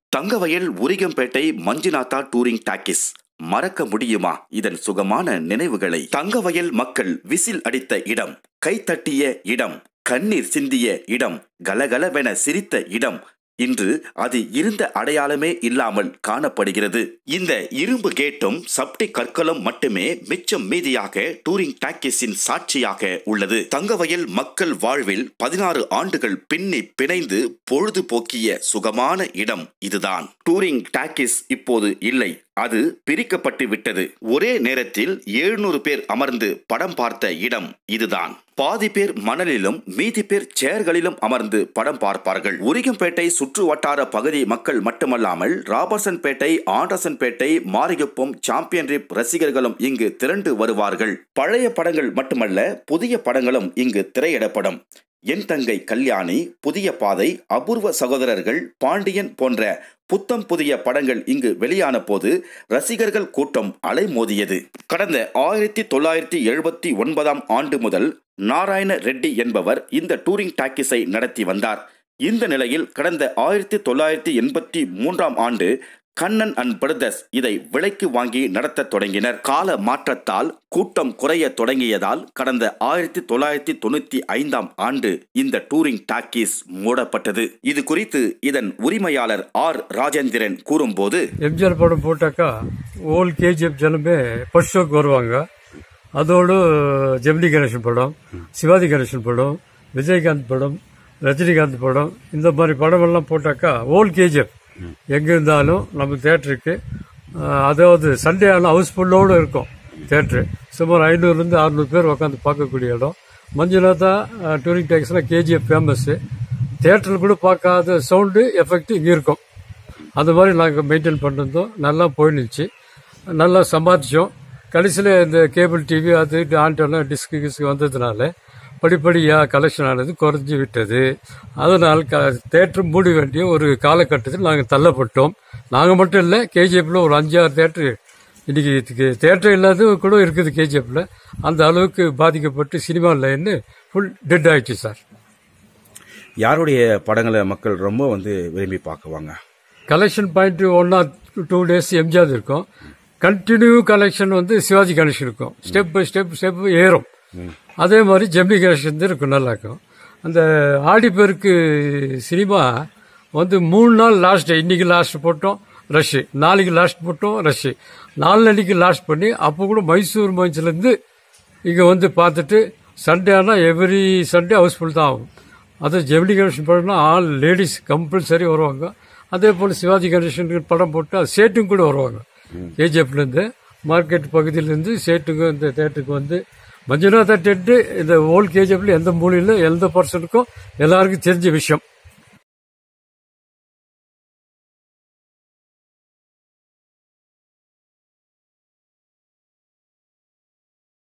Thangavayal Urigampet Manjunatha touring talkies மறக்க முடியுமா இதன் சுகமான நினைவுகளை தங்கவயல் மக்கள் விசில் அடித்த இடம் கைத்தட்டிய இடம் கண்ணீர் சிந்திய இடம் கலகலவென சிரித்த இடம் இன்று அது இருந்த அடையாளமே இல்லாமல் காணப்படுகிறது இந்த இரும்பு கேட்டும் சப்டி கற்களும் மட்டுமே மிச்சம் மீதியாக டூரிங் டாக்கிஸின் சாட்சியாக உள்ளது தங்கவயல் மக்கள் வாழ்வில் பதினாறு ஆண்டுகள் பின்னி பிணைந்து பொழுது போக்கிய சுகமான இடம் இதுதான் டூரிங் டாக்கிஸ் இப்போது இல்லை அது பிரிக்கப்பட்டு விட்டது ஒரே நேரத்தில் எழுநூறு பேர் அமர்ந்து படம் பார்த்த இடம் இதுதான் பாதி பேர் மணலிலும் மீதி பேர் சேர்களிலும் அமர்ந்து படம் பார்ப்பார்கள் உரிகம்பேட்டை சுற்று வட்டார பகுதி மக்கள் மட்டுமல்லாமல் ராபர்சன்பேட்டை ஆண்டர்சன்பேட்டை மாரிகுப்பம் சாம்பியன்ஷிப் ரசிகர்களும் இங்கு திரண்டு வருவார்கள் பழைய படங்கள் மட்டுமல்ல புதிய படங்களும் இங்கு திரையிடப்படும் என் தங்கை கல்யாணி புதிய பாதை அபூர்வ சகோதரர்கள் பாண்டியன் போன்ற புத்தம் புதிய படங்கள் இங்கு வெளியான போது ரசிகர்கள் கூட்டம் அலைமோதியது கடந்த ஆயிரத்தி தொள்ளாயிரத்தி எழுபத்தி ஒன்பதாம் ஆண்டு முதல் நாராயண ரெட்டி என்பவர் இந்த டூரிங் டாக்கிஸை நடத்தி வந்தார் இந்த நிலையில் கடந்த ஆயிரத்தி தொள்ளாயிரத்தி எண்பத்தி மூன்றாம் ஆண்டு கண்ணன் அண்ட் பிரதர்ஸ் இதை விலைக்கு வாங்கி நடத்த தொடங்கினர் கால மாற்றத்தால் கூட்டம் குறைய தொடங்கியதால் கடந்த ஆயிரத்தி தொள்ளாயிரத்தி தொண்ணூத்தி ஐந்தாம் ஆண்டு இந்த டூரிங் டாக்கீஸ் மூடப்பட்டது இது குறித்து இதன் உரிமையாளர் ஆர் ராஜேந்திரன் கூறும்போது எம்ஜிஆர் படம் போட்டாக்கா ஓல் கேஜிஎஃப் ஜனமே ஃபர்ஸ்ட் ஷோக்கு வருவாங்க அதோடு ஜெமினி கணேசன் படம் சிவாஜி கணேசன் படம் விஜயகாந்த் படம் ரஜினிகாந்த் படம் இந்த மாதிரி படம் எல்லாம் போட்டாக்கா ஓல் கேஜிஎஃப் எங்க இருந்தாலும் நம்ம தேட்டருக்கு அதாவது சண்டே ஆனால் ஹவுஸ்ஃபுல்லோடு இருக்கும் தேட்டரு சுமார் ஐநூறுலேருந்து அறுநூறு பேர் உட்காந்து பார்க்கக்கூடிய இடம் மஞ்சுநாதா டூரிங் டேக்ஸ்லாம் கேஜிஎஃப் ஃபேமஸ்ஸு தேட்டரில் கூட பார்க்காத சவுண்டு எஃபெக்ட் இங்கே இருக்கும் அந்த மாதிரி நாங்கள் மெயின்டைன் பண்ணிருந்தோம் நல்லா போயிடுச்சு நல்லா சம்பாதிச்சோம் கடைசியில் இந்த கேபிள் டிவி அது ஆண்டெல்லாம் டிஸ்க் கிஸ்க் வந்ததுனால படிப்படியாக கலெக்ஷன் ஆனது குறைஞ்சி விட்டது அதனால் க தேட்டர் மூட வேண்டிய ஒரு காலகட்டத்தில் நாங்கள் தள்ளப்பட்டோம் நாங்கள் மட்டும் இல்லை கேஜிஎஃப்ல ஒரு அஞ்சாறு தேட்டரு இன்னைக்கு தேட்டர் இல்லாத கூட இருக்குது கேஜிஎஃப்ல அந்த அளவுக்கு பாதிக்கப்பட்டு சினிமா லைன் ஃபுல் டெட் ஆயிடுச்சு சார் யாருடைய படங்களை மக்கள் ரொம்ப வந்து விரும்பி பார்க்குவாங்க collection point one or two days MGR இருக்கும் கண்டினியூ கலெக்ஷன் வந்து சிவாஜி கணேசன் இருக்கும் ஸ்டெப் பை ஸ்டெப் ஸ்டெப் ஏறும் அதே மாதிரி ஜெமினி கணேசன் தான் இருக்கும் நல்லா இருக்கும் அந்த ஆடிப்பெருக்கு சினிமா வந்து மூணு நாள் லாஸ்ட் இன்னைக்கு லாஸ்ட் போட்டோம் ரஷ்ஷு நாளைக்கு லாஸ்ட் போட்டோம் ரஷ்ஷு நாலு லாஸ்ட் பண்ணி அப்போ கூட மைசூர் மஞ்சிலேருந்து இங்கே வந்து பார்த்துட்டு சண்டே ஆனால் எவ்ரி சண்டே ஹவுஸ்ஃபுல் தான் ஆகும் அது ஜெமினி கணேசன் படம்னா ஆல் லேடிஸ் கம்பல்சரி வருவாங்க அதே போல் சிவாஜி கணேசன் படம் போட்டால் சேட்டும் கூட வருவாங்க ஏஜிஎஃப்லேருந்து மார்க்கெட் பகுதியிலேருந்து சேட்டுக்கு இந்த தேட்டருக்கு வந்து மஞ்சுநாதா டெட்டு இந்த ஓல்ட் கேஜிஎஃப்ல எந்த மூலையில் எந்த பர்சனுக்கும் எல்லாருக்கும் தெரிஞ்ச விஷயம்